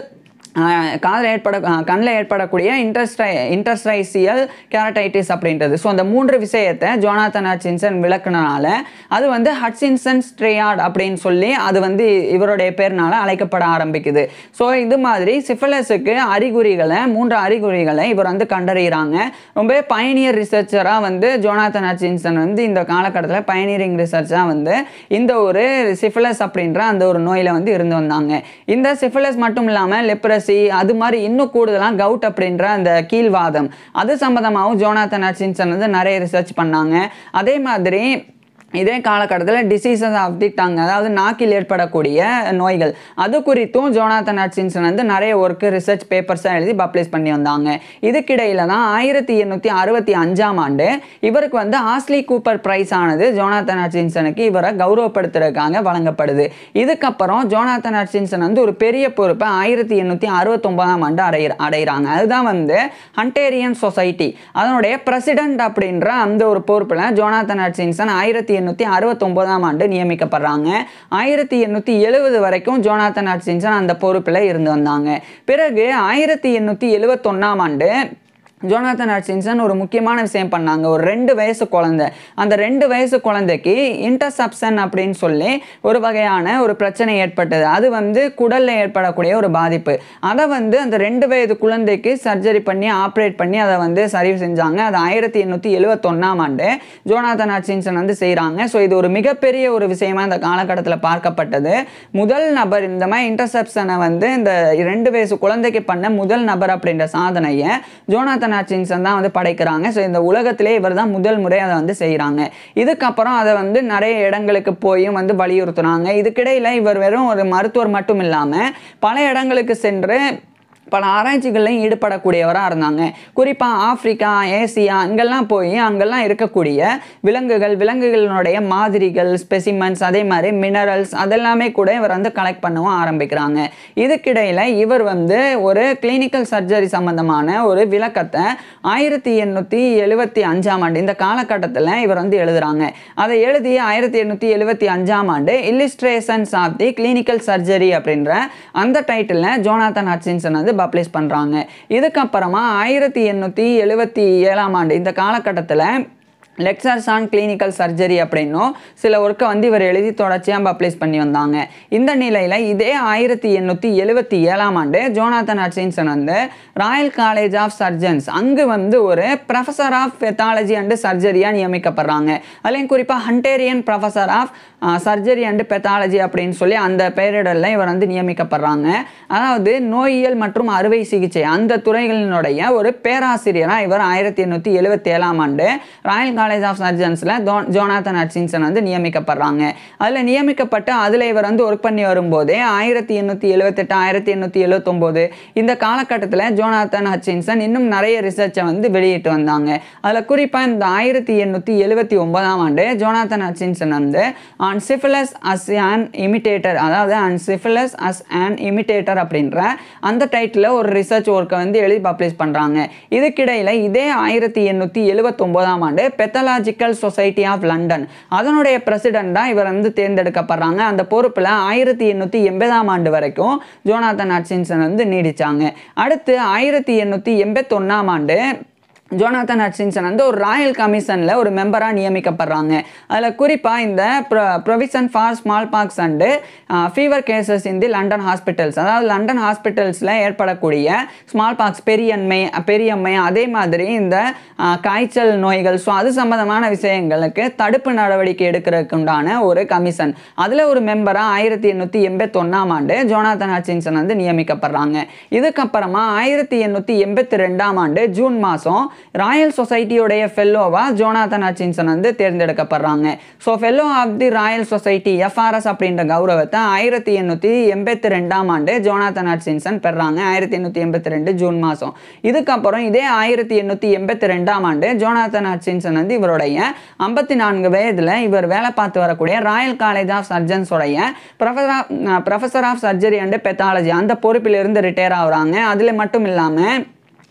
காதில் ஏற்பட கண்ணில் ஏற்படக்கூடிய இன்டர்ஸ்டை இன்டர்ஸ்டைசியல் கேரட்டைட்டிஸ் அப்படின்றது ஸோ அந்த மூன்று விஷயத்தை ஜோனாத்தன் ஹட்சின்சன் விளக்குனனால அது வந்து ஹட்சின்சன் ஸ்ட்ரேயார்ட் அப்படின்னு சொல்லி அது வந்து இவருடைய பேர்னால அழைக்கப்பட ஆரம்பிக்குது ஸோ இது மாதிரி சிஃபிலஸுக்கு அறிகுறிகளை மூன்று அறிகுறிகளை இவர் வந்து கண்டறிகிறாங்க ரொம்ப பயனியர் ரிசர்ச்சராக வந்து ஜோனாத்தன் ஹட்சின்சன் வந்து இந்த காலகட்டத்தில் பயனியரிங் ரிசர்ச்சாக வந்து இந்த ஒரு சிஃபிலஸ் அப்படின்ற அந்த ஒரு நோயில் வந்து இருந்து வந்தாங்க இந்த சிஃபிலஸ் மட்டும் இல்லாமல் லெப்ரசி அது மாதிரி இன்னும் கூடுதலாக கவுட் அப்படின்ற அந்த கீழ்வாதம் அது சம்மந்தமாகவும் ஜோனாத்தன் ஹட்சின்சன் வந்து நிறைய ரிசர்ச் பண்ணாங்க அதே மாதிரி இதே காலகட்டத்தில் டிசீசஸ் ஆஃப் தி டங் அதாவது நாக்கில் ஏற்படக்கூடிய நோய்கள் அது குறித்தும் ஜோனாத்தன் ஹட்சின்சன் வந்து நிறைய ஒர்க்கு ரிசர்ச் பேப்பர்ஸாக எழுதி பப்ளிஷ் பண்ணி வந்தாங்க இதுக்கிடையில் தான் ஆயிரத்தி எண்ணூற்றி அறுபத்தி அஞ்சாம் ஆண்டு இவருக்கு வந்து ஆஸ்லி கூப்பர் பிரைஸ் ஆனது ஜோனாத்தன் ஹட்சின்சனுக்கு இவரை கௌரவப்படுத்துறதுக்காக வழங்கப்படுது இதுக்கப்புறம் ஜோனாத்தன் ஹட்சின்சன் வந்து ஒரு பெரிய பொறுப்பை ஆயிரத்தி எண்ணூற்றி அறுபத்தொன்பதாம் ஆண்டு அடைய அடைகிறாங்க அதுதான் வந்து ஹண்டேரியன் சொசைட்டி அதனுடைய பிரசிடென்ட் அப்படின்ற அந்த ஒரு பொறுப்பில் ஜோனாத்தன் ஹட்சின்சன் ஆயிரத்தி எண்ணூற்றி அறுபத்தொம்போதாம் ஆண்டு நியமிக்கப்படுறாங்க ஆயிரத்தி எண்ணூற்றி எழுபது வரைக்கும் ஜோனாத்தன் ஹட்சின்சன் அந்த பொறுப்பில் இருந்து வந்தாங்க பிறகு ஆயிரத்தி எண்ணூற்றி எழுபத்தொன்னாம் ஆண்டு ஜோனாத்தன் ஹட்சின்சன் ஒரு முக்கியமான விஷயம் பண்ணாங்க ஒரு ரெண்டு வயசு குழந்தை அந்த ரெண்டு வயசு குழந்தைக்கு இன்டர்சப்ஷன் அப்படின்னு சொல்லி ஒரு வகையான ஒரு பிரச்சனை ஏற்பட்டது அது வந்து குடலில் ஏற்படக்கூடிய ஒரு பாதிப்பு அதை வந்து அந்த ரெண்டு வயது குழந்தைக்கு சர்ஜரி பண்ணி ஆப்ரேட் பண்ணி அதை வந்து சரி செஞ்சாங்க அது ஆயிரத்தி எண்ணூற்றி எழுபத்தொன்னாம் ஆண்டு ஜோனாத்தன் ஹட்சின்சன் வந்து செய்கிறாங்க ஸோ இது ஒரு மிகப்பெரிய ஒரு விஷயமா இந்த காலகட்டத்தில் பார்க்கப்பட்டது முதல் நபர் இந்த மாதிரி இன்டர்செப்ஷனை வந்து இந்த ரெண்டு வயசு குழந்தைக்கு பண்ண முதல் நபர் அப்படின்ற சாதனையை ஜோனாத்தன் ஹட்சின்சன் தான் வந்து படைக்கிறாங்க ஸோ இந்த உலகத்திலே இவர் தான் முதல் முறை அதை வந்து செய்கிறாங்க இதுக்கப்புறம் அதை வந்து நிறைய இடங்களுக்கு போயும் வந்து வலியுறுத்துனாங்க இதுக்கிடையில் இவர் வெறும் ஒரு மருத்துவர் மட்டும் இல்லாமல் பல இடங்களுக்கு சென்று பல ஆராய்ச்சிகள்லையும் ஈடுபடக்கூடியவராக இருந்தாங்க குறிப்பாக ஆப்பிரிக்கா ஏசியா இங்கெல்லாம் போய் அங்கெல்லாம் இருக்கக்கூடிய விலங்குகள் விலங்குகளினுடைய மாதிரிகள் ஸ்பெசிமன்ஸ் அதே மாதிரி மினரல்ஸ் அதெல்லாமே கூட இவர் வந்து கலெக்ட் பண்ணவும் ஆரம்பிக்கிறாங்க இதுக்கிடையில் இவர் வந்து ஒரு கிளினிக்கல் சர்ஜரி சம்பந்தமான ஒரு விளக்கத்தை ஆயிரத்தி எண்ணூற்றி எழுபத்தி அஞ்சாம் ஆண்டு இந்த காலகட்டத்தில் இவர் வந்து எழுதுறாங்க அதை எழுதி ஆயிரத்தி எண்ணூற்றி எழுபத்தி அஞ்சாம் ஆண்டு illustrations of the clinical surgery அப்படின்ற அந்த டைட்டிலில் ஜோனாத்தன் ஹட்சின்சன் வந்து பப்ளிஷ் பண்ணுறாங்க இதுக்கப்புறமா ஆயிரத்தி எண்ணூற்றி எழுபத்தி ஏழாம் ஆண்டு இந்த காலகட்டத்தில் லெக்சர்ஸ் ஆன் கிளினிக்கல் சர்ஜரி அப்படின்னும் சில ஒர்க்கை வந்து இவர் எழுதி தொடர்ச்சியாக பப்ளிஷ் பண்ணி வந்தாங்க இந்த நிலையில் இதே ஆயிரத்தி எண்ணூற்றி எழுபத்தி ஏழாம் ஆண்டு ஜோனாத்தன் ஹட்சின்சன் வந்து ராயல் காலேஜ் ஆஃப் சர்ஜன்ஸ் அங்கு வந்து ஒரு ப்ரொஃபஸர் ஆஃப் பெத்தாலஜி அண்டு சர்ஜரியாக நியமிக்கப்படுறாங்க அதுலேயும் குறிப்பாக Hunterian professor of surgery and pathology அப்படின்னு சொல்லி அந்த பெயரிடலில் இவர் வந்து நியமிக்கப்படுறாங்க அதாவது நோயியல் மற்றும் அறுவை சிகிச்சை அந்த துறைகளினுடைய ஒரு பேராசிரியராக இவர் ஆயிரத்தி எண்ணூற்றி எழுபத்தி ஏழாம் ஆண்டு ராயல் காலேஜ் ஆஃப் சர்ஜன்ஸில் ஜோனாத்தன் ஹட்சின்சன் வந்து நியமிக்கப்படுறாங்க அதில் நியமிக்கப்பட்டு அதில் இவர் வந்து ஒர்க் பண்ணி வரும்போதே ஆயிரத்தி எண்ணூற்றி எழுபத்தெட்டு ஆயிரத்தி எண்ணூற்றி எழுபத்தொம்போது இந்த காலகட்டத்தில் ஜோனாத்தன் ஹட்சின்சன் இன்னும் நிறைய ரிசர்ச்சை வந்து வெளியிட்டு வந்தாங்க அதில் குறிப்பாக இந்த ஆயிரத்தி எண்ணூற்றி எழுபத்தி ஒன்பதாம் ஆண்டு ஜோனாத்தன் ஹட்சின்சன் வந்து on syphilis as an imitator அதாவது on syphilis as an imitator அப்படின்ற அந்த டைட்டில் ஒரு ரிசர்ச் ஒர்க்கை வந்து எழுதி பப்ளிஷ் பண்ணுறாங்க இதுக்கிடையில் இதே ஆயிரத்தி எண்ணூற்றி எழுபத்தொம்போதாம் ஆண்டு பெத்தலாஜிக்கல் சொசைட்டி ஆஃப் லண்டன் அதனுடைய பிரசிடெண்ட்டாக இவர் வந்து தேர்ந்தெடுக்கப்படுறாங்க அந்த பொறுப்பில் ஆயிரத்தி எண்ணூற்றி எண்பதாம் ஆண்டு வரைக்கும் ஜோனாத்தன் ஹட்சின்சன் வந்து நீடிச்சாங்க அடுத்து ஆயிரத்தி எண்ணூற்றி எண்பத்தொன்னாம் ஆண்டு ஜோனாத்தன் ஹட்சின்சன் வந்து ஒரு ராயல் கமிஷனில் ஒரு மெம்பராக நியமிக்கப்படுறாங்க அதில் குறிப்பாக இந்த provision for smallpox and fever cases in the London hospitals அதாவது லண்டன் ஹாஸ்பிட்டல்ஸில் ஏற்படக்கூடிய ஸ்மால் பாக்ஸ் பெரியம்மை பெரியம்மை அதே மாதிரி இந்த ஆஹ், காய்ச்சல் நோய்கள் ஸோ அது சம்பந்தமான விஷயங்களுக்கு தடுப்பு நடவடிக்கை எடுக்கிறதுக்கு உண்டான ஒரு கமிஷன் அதில் ஒரு மெம்பராக ஆயிரத்தி எண்ணூற்றி எண்பத்தொன்னாம் ஆண்டு ஜோனாத்தன் ஹட்சின்சன் வந்து நியமிக்கப்படுறாங்க இதுக்கப்புறமா ஆயிரத்தி எண்ணூற்றி எண்பத்தி ரெண்டாம் ஆண்டு ஜூன் மாதம் ராயல் சொசைட்டியோடைய ஃபெல்லோவா ஜோனாத்தன் ஹட்சின்சன் வந்து தேர்ந்தெடுக்கப்படுறாங்க so fellow of the royal society FRS அப்படின்ற கௌரவத்தை ஆயிரத்தி எண்ணூற்றி எண்பத்தி ரெண்டாம் ஆண்டு ஜோனாத்தன் ஹட்சின்சன் பெறாங்க ஆயிரத்தி எண்ணூற்றி எண்பத்தி ரெண்டு ஜூன் மாதம் இதுக்கப்புறம் இதே ஆயிரத்தி எண்ணூற்றி எண்பத்தி ரெண்டாம் ஆண்டு ஜோனாத்தன் ஹட்சின்சன் வந்து இவருடைய ஐம்பத்தி நான்கு வயதில் இவர் வேலை பார்த்து வரக்கூடிய ராயல் காலேஜ் ஆஃப் சர்ஜன்ஸோடைய professor of professor of surgery and pathology அந்த பொறுப்பிலிருந்து ரிட்டையர் ஆகுறாங்க அதில் மட்டும் இல்லாமல்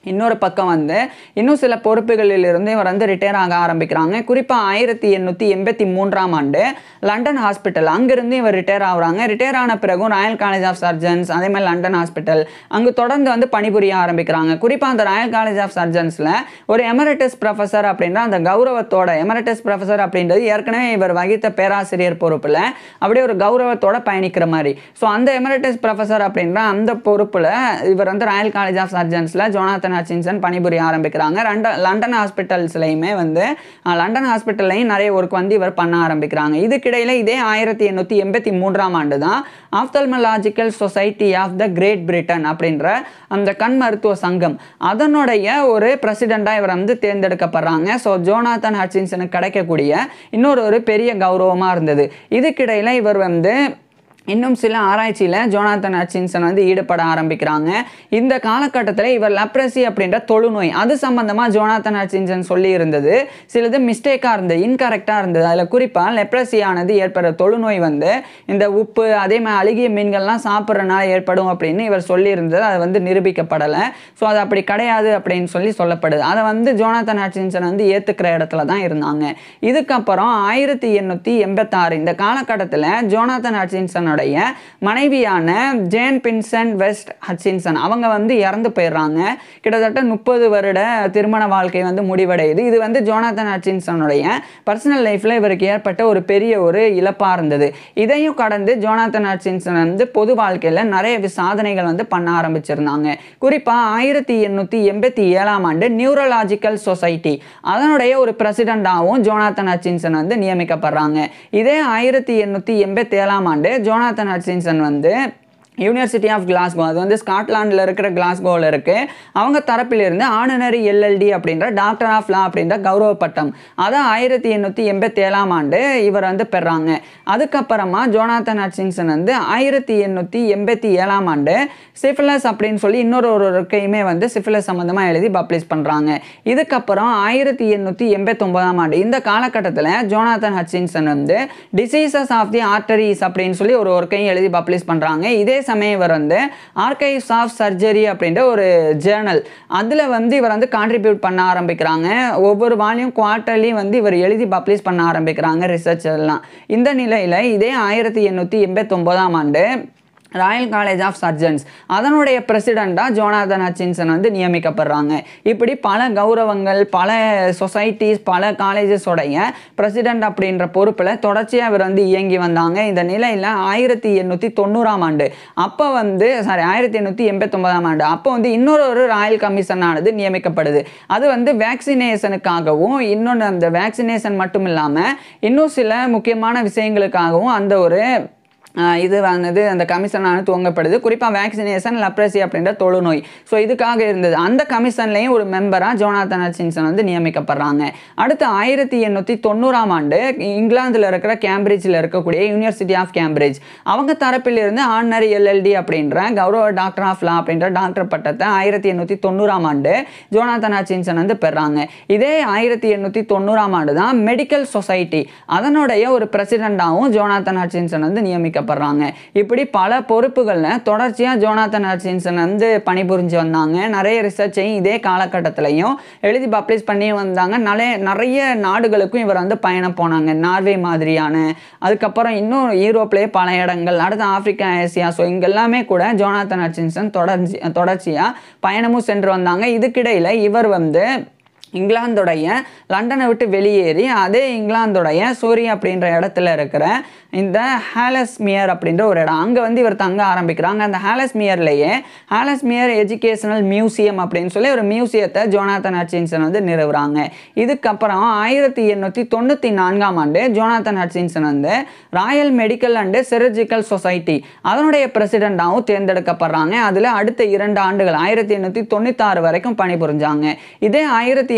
இன்னொரு பக்கம் வந்து இன்னும் சில பொறுப்புகளில் இருந்து இவர் வந்து ரிட்டையர் ஆக ஆரம்பிக்கிறாங்க குறிப்பாக ஆயிரத்தி எண்ணூற்றி எண்பத்தி மூன்றாம் ஆண்டு லண்டன் ஹாஸ்பிட்டல் அங்கிருந்து இவர் ரிட்டையர் ஆகுறாங்க ரிட்டையர் ஆன பிறகும் ராயல் காலேஜ் ஆஃப் சர்ஜன்ஸ் அதே மாதிரி லண்டன் ஹாஸ்பிட்டல் அங்கு தொடர்ந்து வந்து பணிபுரிய ஆரம்பிக்கிறாங்க குறிப்பாக அந்த ராயல் காலேஜ் ஆஃப் சர்ஜன்ஸில் ஒரு எமரட்டஸ் ப்ரொஃபஸர் அப்படின்ற அந்த கௌரவத்தோட எமரட்டஸ் ப்ரொஃபஸர் அப்படின்றது ஏற்கனவே இவர் வகித்த பேராசிரியர் பொறுப்பில் அப்படியே ஒரு கௌரவத்தோட பயணிக்கிற மாதிரி ஸோ அந்த எமரட்டஸ் ப்ரொஃபஸர் அப்படின்ற அந்த பொறுப்பில் இவர் வந்து ராயல் காலேஜ் ஆஃப் சர்ஜன்ஸில் ஜோனாத்தன் ஹட்சின்சன் பணிபுரிய ஆரம்பிக்கிறாங்க லண்டன் லண்டன் ஹாஸ்பிட்டல்ஸ்லையுமே வந்து அஹ், லண்டன் ஹாஸ்பிட்டல்லையும் நிறைய ஒர்க் வந்து இவர் பண்ண ஆரம்பிக்கிறாங்க இதுக்கிடையில் இதே ஆயிரத்தி எண்ணூற்றி எண்பத்தி மூன்றாம் ஆண்டு தான் ophthalmological society of the great Britain அப்படின்ற அந்த கண் மருத்துவ சங்கம் அதனுடைய ஒரு பிரசிடெண்ட்டாக இவர் வந்து தேர்ந்தெடுக்கப்படுறாங்க ஸோ ஜோனாத்தன் ஹட்சின்சனுக்கு கிடைக்கக்கூடிய இன்னொரு ஒரு பெரிய கௌரவமாக இருந்தது இதுக்கிடையில் இவர் வந்து இன்னும் சில ஆராய்ச்சியில் ஜோனாத்தன் ஹட்சின்சன் வந்து ஈடுபட ஆரம்பிக்கிறாங்க இந்த காலகட்டத்தில் இவர் லப்ரசி அப்படின்ற தொழுநோய் அது சம்பந்தமாக ஜோனாத்தன் ஹட்சின்சன் சொல்லி இருந்தது சிலது மிஸ்டேக்காக இருந்தது இன்கரெக்டாக இருந்தது அதில் குறிப்பாக லெப்ரசி ஆனது ஏற்படுற தொழுநோய் வந்து இந்த உப்பு அதே மாதிரி அழுகிய மீன்கள்லாம் சாப்பிட்றனால ஏற்படும் அப்படின்னு இவர் சொல்லியிருந்தது அது வந்து நிரூபிக்கப்படலை ஸோ அது அப்படி கிடையாது அப்படின்னு சொல்லி சொல்லப்படுது அதை வந்து ஜோனாத்தன் ஹட்சின்சன் வந்து ஏற்றுக்கிற இடத்துல தான் இருந்தாங்க இதுக்கப்புறம் ஆயிரத்தி எண்ணூற்றி எண்பத்தாறு இந்த காலகட்டத்தில் ஜோனாத்தன் ஹட்சின்சனுடைய மனைவியான ஜேன் பின்சன் வெஸ்ட் ஹட்சின்சன் அவங்க வந்து இறந்து போயிடுறாங்க கிட்டத்தட்ட முப்பது வருட திருமண வாழ்க்கை வந்து முடிவடையுது இது வந்து ஜோனாத்தன் ஹட்சின்சனுடைய பர்சனல் லைஃப்பில் இவருக்கு ஏற்பட்ட ஒரு பெரிய ஒரு இழப்பாக இருந்தது இதையும் கடந்து ஜோனாத்தன் ஹட்சின்சன் வந்து பொது வாழ்க்கையில் நிறைய சாதனைகள் வந்து பண்ண ஆரம்பிச்சிருந்தாங்க குறிப்பாக ஆயிரத்தி எண்ணூற்றி எண்பத்தி ஏழாம் ஆண்டு நியூரலாஜிக்கல் சொசைட்டி அதனுடைய ஒரு பிரசிடெண்டாகவும் ஜோனாத்தன் ஹட்சின்சன் வந்து நியமிக்கப்படுறாங்க இதே ஆயிரத்தி எண்ணூற்றி எண்பத்தி ஏழாம் ஆண்டு ஜோனாத்தன் ஹட்சின்சன் வந்து யூனிவர்சிட்டி ஆஃப் கிளாஸ்கோ அது வந்து ஸ்காட்லாண்டில் இருக்கிற கிளாஸ்கோவில் இருக்குது அவங்க தரப்பிலிருந்து ஆனனரி எல்எல்டி அப்படின்ற டாக்டர் ஆஃப் லா அப்படின்ற கௌரவ பட்டம் அதை ஆயிரத்தி எண்ணூற்றி எண்பத்தி ஏழாம் ஆண்டு இவர் வந்து பெறாங்க அதுக்கப்புறமா ஜோனாத்தன் ஹட்சின்சன் வந்து ஆயிரத்தி எண்ணூற்றி எண்பத்தி ஏழாம் ஆண்டு சிஃபிலஸ் அப்படின்னு சொல்லி இன்னொரு ஒரு இருக்கையுமே வந்து சிஃபிலஸ் சம்மந்தமாக எழுதி பப்ளிஷ் பண்ணுறாங்க இதுக்கப்புறம் ஆயிரத்தி எண்ணூற்றி எண்பத்தொம்போதாம் ஆண்டு இந்த காலகட்டத்தில் ஜோனாத்தன் ஹட்சின்சன் வந்து டிசீசஸ் ஆஃப் தி ஆர்டரிஸ் அப்படின்னு சொல்லி ஒரு ஒர்க்கையும் எழுதி பப்ளிஷ் பண்ணுறாங்க இதே சமயம் இவர் வந்து ஆர்கைவ்ஸ் ஆஃப் சர்ஜரி அப்படின்ற ஒரு ஜேர்னல் அதில் வந்து இவர் வந்து கான்ட்ரிபியூட் பண்ண ஆரம்பிக்கிறாங்க ஒவ்வொரு வால்யூம் குவார்ட்டர்லையும் வந்து இவர் எழுதி பப்ளிஷ் பண்ண ஆரம்பிக்கிறாங்க ரிசர்ச் எல்லாம் இந்த நிலையில் இதே ஆயிரத்தி எண்ணூற்றி எண்பத்தொம்போதாம் ஆண்டு ராயல் காலேஜ் ஆஃப் சர்ஜன்ஸ் அதனுடைய பிரசிடெண்ட்டாக ஜோனாதன் ஹட்சின்சன் வந்து நியமிக்கப்படுறாங்க இப்படி பல கௌரவங்கள் பல சொசைட்டிஸ் பல காலேஜஸோடைய பிரசிடெண்ட் அப்படின்ற பொறுப்பில் தொடர்ச்சியாக இவர் வந்து இயங்கி வந்தாங்க இந்த நிலையில் ஆயிரத்தி எண்ணூற்றி தொண்ணூறாம் ஆண்டு அப்போ வந்து சாரி ஆயிரத்தி எண்ணூற்றி எண்பத்தொன்பதாம் ஆண்டு அப்போ வந்து இன்னொரு ஒரு ராயல் கமிஷனானது நியமிக்கப்படுது அது வந்து வேக்சினேஷனுக்காகவும் இன்னொன்று அந்த வேக்சினேஷன் மட்டும் இல்லாமல் இன்னும் சில முக்கியமான விஷயங்களுக்காகவும் அந்த ஒரு ஆஹ் இது வந்து அந்த கமிஷனானது துவங்கப்படுது குறிப்பாக வேக்சினேஷன் லப்ரசி அப்படின்ற தொழுநோய் ஸோ இதுக்காக இருந்தது அந்த கமிஷன்லேயும் ஒரு மெம்பராக ஜோனாத்தன் ஹட்சின்சன் வந்து நியமிக்கப்படுறாங்க அடுத்து ஆயிரத்தி எண்ணூற்றி தொண்ணூறாம் ஆண்டு இங்கிலாந்தில் இருக்கிற கேம்பிரிட்ஜில் இருக்கக்கூடிய யூனிவர்சிட்டி ஆஃப் கேம்பிரிட்ஜ் அவங்க தரப்பிலிருந்து ஆனரி எல்எல்டி அப்படின்ற கௌரவ டாக்டர் ஆஃப் லா அப்படின்ற டாக்டர் பட்டத்தை ஆயிரத்தி எண்ணூற்றி தொண்ணூறாம் ஆண்டு ஜோனாத்தன் ஹட்சின்சன் வந்து பெறாங்க இதே ஆயிரத்தி எண்ணூற்றி தொண்ணூறாம் ஆண்டு தான் மெடிக்கல் சொசைட்டி அதனுடைய ஒரு பிரசிடெண்டாகவும் ஜோனாத்தன் ஹட்சின்சன் வந்து நியமிக்கப்படுறாங்க இப்படி பல பொறுப்புகளில் தொடர்ச்சியாக ஜோனாத்தன் ஹட்சின்சன் வந்து பணிபுரிஞ்சு வந்தாங்க நிறைய ரிசர்ச்சையும் இதே காலகட்டத்திலையும் எழுதி பப்ளிஷ் பண்ணி வந்தாங்க நிறைய நிறைய நாடுகளுக்கும் இவர் வந்து பயணம் போனாங்க நார்வே மாதிரியான அதுக்கப்புறம் இன்னும் யூரோப்லேயே பல இடங்கள் அடுத்து ஆப்பிரிக்கா ஏசியா ஸோ இங்கெல்லாமே கூட ஜோனாத்தன் ஹட்சின்சன் தொடர்ச்சி தொடர்ச்சியாக பயணமும் சென்று வந்தாங்க இதுக்கிடையில் இவர் வந்து இங்கிலாந்துடைய லண்டனை விட்டு வெளியேறி அதே இங்கிலாந்துடைய சூரி அப்படின்ற இடத்துல இருக்கிற இந்த ஹாலஸ்மியர் அப்படின்ற ஒரு இடம் அங்கே வந்து இவர் தங்க ஆரம்பிக்கிறாங்க அந்த ஹாலஸ்மியர்லேயே ஹாலஸ்மியர் எஜுகேஷனல் மியூசியம் அப்படின்னு சொல்லி ஒரு மியூசியத்தை ஜோனாத்தன் ஹட்சின்சன் வந்து நிறுவுறாங்க இதுக்கப்புறம் ஆயிரத்தி எண்ணூற்றி தொண்ணூற்றி நான்காம் ஆண்டு ஜோனாத்தன் ஹட்சின்சன் வந்து royal medical and surgical society அதனுடைய பிரசிடெண்டாகவும் தேர்ந்தெடுக்கப்படுறாங்க அதில் அடுத்த இரண்டு ஆண்டுகள் ஆயிரத்தி எண்ணூற்றி தொண்ணூத்தாறு வரைக்கும் பணிபுரிஞ்சாங்க இதே ஆயிரத்தி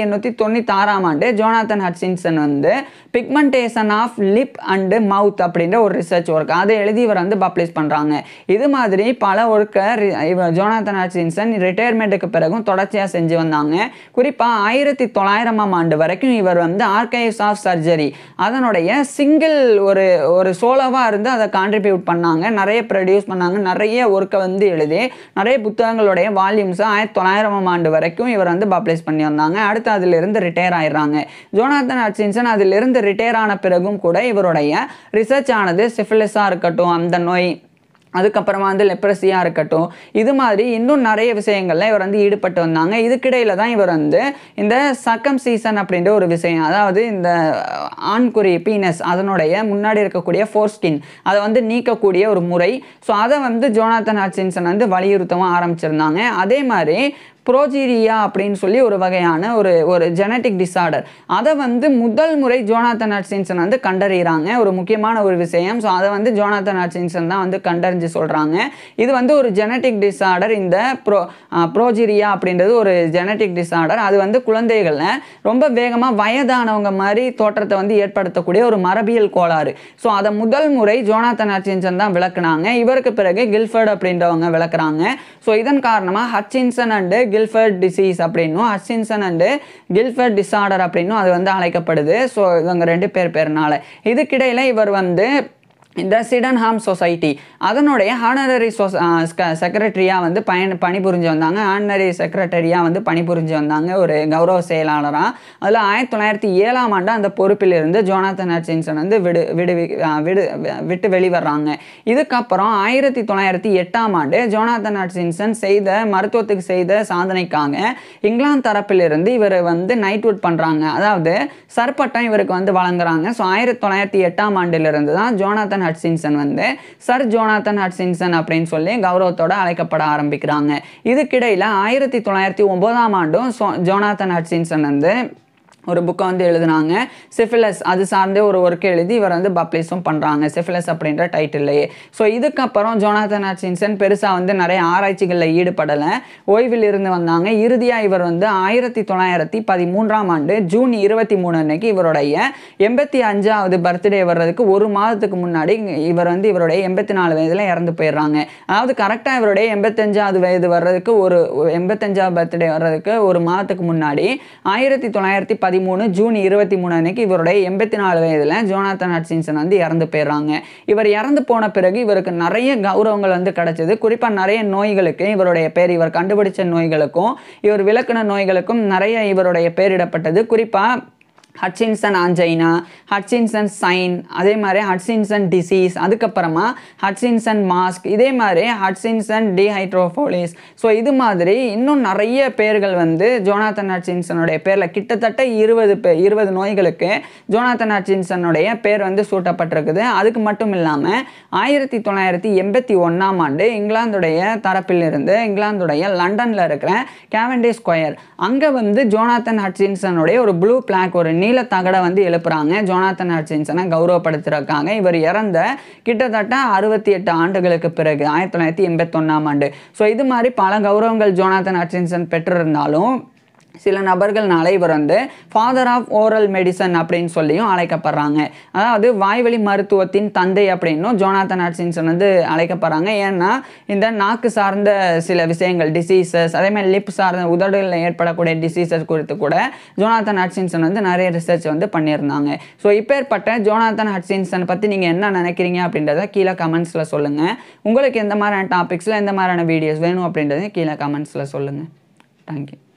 எண்ணூற்றி தொண்ணூத்தாறாம் ஆண்டு ஜோனாத்தன் ஹட்சின்சன் வந்து pigmentation of lip and mouth அப்படின்ற ஒரு ரிசர்ச் ஒர்க் அதை எழுதி இவர் வந்து பப்ளிஷ் பண்ணுறாங்க இது மாதிரி பல ஒர்க்கை இவர் ஜோனாத்தன் ஹட்சின்சன் ரிட்டையர்மெண்ட்டுக்கு பிறகும் தொடர்ச்சியாக செஞ்சு வந்தாங்க குறிப்பாக ஆயிரத்தி தொள்ளாயிரமாம் ஆண்டு வரைக்கும் இவர் வந்து ஆர்கைவ்ஸ் ஆஃப் சர்ஜரி அதனுடைய சிங்கிள் ஒரு ஒரு சோலோவாக இருந்து அதை கான்ட்ரிபியூட் பண்ணாங்க நிறைய ப்ரொடியூஸ் பண்ணாங்க நிறைய ஒர்க்கை வந்து எழுதி நிறைய புத்தகங்களுடைய வால்யூம்ஸை ஆயிரத்தி தொள்ளாயிரமாம் ஆண்டு வரைக்கும் இவர் வந்து பப்ளிஷ் பண்ணி வந்தாங்க அடுத்து அதிலிருந்து ரிட்டையர் ஆயிடுறாங்க ஜோனாத்தன் ஹட்சின்சன் அதிலிருந்து ரிட்டையர் ஆன பிறகும் கூட இவருடைய ரிசர்ச் ஆனது சிஃபிலிஸாக இருக்கட்டும் அந்த நோய் அதுக்கப்புறமா வந்து லெப்ரஸியாக இருக்கட்டும் இது மாதிரி இன்னும் நிறைய விஷயங்கள்ல இவர் வந்து ஈடுபட்டு வந்தாங்க இதுக்கிடையில தான் இவர் வந்து இந்த சக்கம் சீசன் அப்படின்ற ஒரு விஷயம் அதாவது இந்த ஆண்குறி பீனஸ் அதனுடைய முன்னாடி இருக்கக்கூடிய ஃபோர் ஸ்கின் அதை வந்து நீக்கக்கூடிய ஒரு முறை ஸோ அதை வந்து ஜோனாத்தன் ஹட்சின்சன் வந்து வலியுறுத்தவும் ஆரம்பிச்சிருந்தாங்க அதே மாதிரி ப்ரோஜீரியா அப்படின்னு சொல்லி ஒரு வகையான ஒரு ஒரு ஜெனட்டிக் டிசார்டர் அதை வந்து முதல் முறை ஜோனாத்தன் ஹட்சின்சன் வந்து கண்டறிகிறாங்க ஒரு முக்கியமான ஒரு விஷயம் ஸோ அதை வந்து ஜோனாத்தன் ஹட்சின்சன் தான் வந்து கண்டறிஞ்சு சொல்கிறாங்க இது வந்து ஒரு ஜெனட்டிக் டிசார்டர் இந்த ப்ரோ ப்ரோஜீரியா அப்படின்றது ஒரு ஜெனட்டிக் டிசார்டர் அது வந்து குழந்தைகளில் ரொம்ப வேகமாக வயதானவங்க மாதிரி தோற்றத்தை வந்து ஏற்படுத்தக்கூடிய ஒரு மரபியல் கோளாறு ஸோ அதை முதல் முறை ஜோனாத்தன் ஹட்சின்சன் தான் விளக்குனாங்க இவருக்கு பிறகு கில்ஃபர்ட் அப்படின்றவங்க விளக்குறாங்க ஸோ இதன் காரணமாக ஹட்சின்சன் அண்டு கில்ஃபர்ட் டிசீஸ் அப்படின்னும் ஹட்சின்சன் அண்டு கில்ஃபர்ட் டிசார்டர் அப்படின்னும் அது வந்து அழைக்கப்படுது ஸோ இவங்க ரெண்டு பேர் பேர்னால இதுக்கிடையில் இவர் வந்து இந்த சிடன்ஹாம் சொசைட்டி அதனுடைய ஹானரரி சொச செக்ரட்டரியாக வந்து பயன் பணிபுரிஞ்சு வந்தாங்க ஹானரரி செக்ரட்டரியாக வந்து பணிபுரிஞ்சு வந்தாங்க ஒரு கௌரவ செயலாளராக அதில் ஆயிரத்தி தொள்ளாயிரத்தி ஏழாம் ஆண்டு அந்த பொறுப்பிலிருந்து ஜோனாத்தன் ஹட்சின்சன் வந்து விடு விடு விடு விட்டு வெளிவர்றாங்க இதுக்கப்புறம் ஆயிரத்தி தொள்ளாயிரத்தி எட்டாம் ஆண்டு ஜோனாத்தன் ஹட்சின்சன் செய்த மருத்துவத்துக்கு செய்த சாதனைக்காக இங்கிலாந்து தரப்பிலிருந்து இவர் வந்து நைட்வுட் பண்ணுறாங்க அதாவது சர்பட்டம் இவருக்கு வந்து வழங்குறாங்க ஸோ ஆயிரத்தி தொள்ளாயிரத்தி எட்டாம் ஆண்டிலிருந்து தான் ஜோனாத்தன் ஹட்சின்சன் வந்து சர் ஜோனாத்தன் ஹட்சின்சன் அப்படின்னு சொல்லி கௌரவத்தோட அழைக்கப்பட ஆரம்பிக்கிறாங்க இதுக்கிடையில் ஆயிரத்தி தொள்ளாயிரத்தி ஒம்போதாம் ஆண்டும் சோ- ஜோனாத்தன் ஹட்சின்சன் வந்து ஒரு புக்கை வந்து எழுதுனாங்க சிஃபிலஸ் அது சார்ந்தே ஒரு ஒர்க் எழுதி இவர் வந்து பப்ளிஷும் பண்ணுறாங்க சிஃபிலஸ் அப்படின்ற டைட்டில்லையே ஸோ இதுக்கப்புறம் ஜோனாதன் ஹட்சின்சன் பெருசாக வந்து நிறைய ஆராய்ச்சிகளில் ஈடுபடலை ஓய்வில் இருந்து வந்தாங்க இறுதியாக இவர் வந்து ஆயிரத்தி தொள்ளாயிரத்தி பதிமூன்றாம் ஆண்டு ஜூன் இருபத்தி மூணு அன்னைக்கு இவருடைய எண்பத்தி அஞ்சாவது பர்த்டே வர்றதுக்கு ஒரு மாதத்துக்கு முன்னாடி இவர் வந்து இவருடைய எண்பத்தி நாலு வயதில் இறந்து போயிடுறாங்க அதாவது கரெக்டாக இவருடைய எண்பத்தஞ்சாவது வயது வர்றதுக்கு ஒரு எண்பத்தஞ்சாவது பர்த்டே வர்றதுக்கு ஒரு மாதத்துக்கு முன்னாடி ஆயிரத்தி தொள்ளாயிரத்தி பதிமூணு ஜூன் இருபத்தி மூணு அன்னைக்கு இவருடைய எண்பத்தி நாலு வயதில் ஜோனாத்தன் ஹட்சின்சன் வந்து இறந்து போயிடுறாங்க இவர் இறந்து போன பிறகு இவருக்கு நிறைய கௌரவங்கள் வந்து கிடைச்சது குறிப்பாக நிறைய நோய்களுக்கு இவருடைய பேர் இவர் கண்டுபிடிச்ச நோய்களுக்கும் இவர் விளக்குன நோய்களுக்கும் நிறைய இவருடைய பேரிடப்பட்டது குறிப்பாக ஹட்சின்சன் ஆஞ்சைனா ஹட்சின்சன் சைன் அதே மாதிரி ஹட்சின்சன் டிசீஸ் அதுக்கப்புறமா ஹட்சின்சன் மாஸ்க் இதே மாதிரி ஹட்சின்சன் டிஹைட்ரோஃபோலிஸ் ஸோ இது மாதிரி இன்னும் நிறைய பேர்கள் வந்து ஜோனாத்தன் ஹட்சின்சனுடைய பேரில் கிட்டத்தட்ட இருபது பே இருபது நோய்களுக்கு ஜோனாத்தன் ஹட்சின்சனுடைய பேர் வந்து சூட்டப்பட்டிருக்குது அதுக்கு மட்டும் இல்லாமல் ஆயிரத்தி தொள்ளாயிரத்தி எண்பத்தி ஒன்றாம் ஆண்டு இங்கிலாந்துடைய தரப்பிலிருந்து இங்கிலாந்துடைய லண்டனில் இருக்கிற கேவண்டே ஸ்கொயர் அங்கே வந்து ஜோனாத்தன் ஹட்சின்சனுடைய ஒரு ப்ளூ பிளாக் ஒரு நீல தகடை வந்து எழுப்புறாங்க ஜோனாத்தன் ஹட்சின்சனை கௌரவப்படுத்துறதுக்காக இவர் இறந்த கிட்டத்தட்ட அறுபத்தி எட்டு ஆண்டுகளுக்கு பிறகு ஆயிரத்தி தொள்ளாயிரத்தி எண்பத்தொன்னாம் ஆண்டு ஸோ இது மாதிரி பல கௌரவங்கள் ஜோனாத்தன் ஹட்சின்சன் பெற்றிருந்தாலும் சில நபர்கள்னால இவர் வந்து ஃபாதர் ஆஃப் ஓரல் மெடிசன் அப்படின்னு சொல்லியும் அழைக்கப்படுறாங்க அதாவது வாய்வழி மருத்துவத்தின் தந்தை அப்படின்னும் ஜோனாத்தன் ஹட்சின்சன் வந்து அழைக்கப்படுறாங்க ஏன்னா இந்த நாக்கு சார்ந்த சில விஷயங்கள் டிசீசஸ் அதே மாதிரி லிப் சார்ந்த உதடுகளில் ஏற்படக்கூடிய டிசீசஸ் குறித்து கூட ஜோனாத்தன் ஹட்சின்சன் வந்து நிறைய ரிசர்ச் வந்து பண்ணியிருந்தாங்க ஸோ இப்பேற்பட்ட ஜோனாத்தன் ஹட்சின்சன் பற்றி நீங்கள் என்ன நினைக்கிறீங்க அப்படின்றத கீழே கமெண்ட்ஸில் சொல்லுங்கள் உங்களுக்கு எந்த மாதிரியான டாபிக்ஸில் எந்த மாதிரியான வீடியோஸ் வேணும் அப்படின்றத கீழே கமெண்ட்ஸில் சொல்லுங்கள் தேங்க்யூ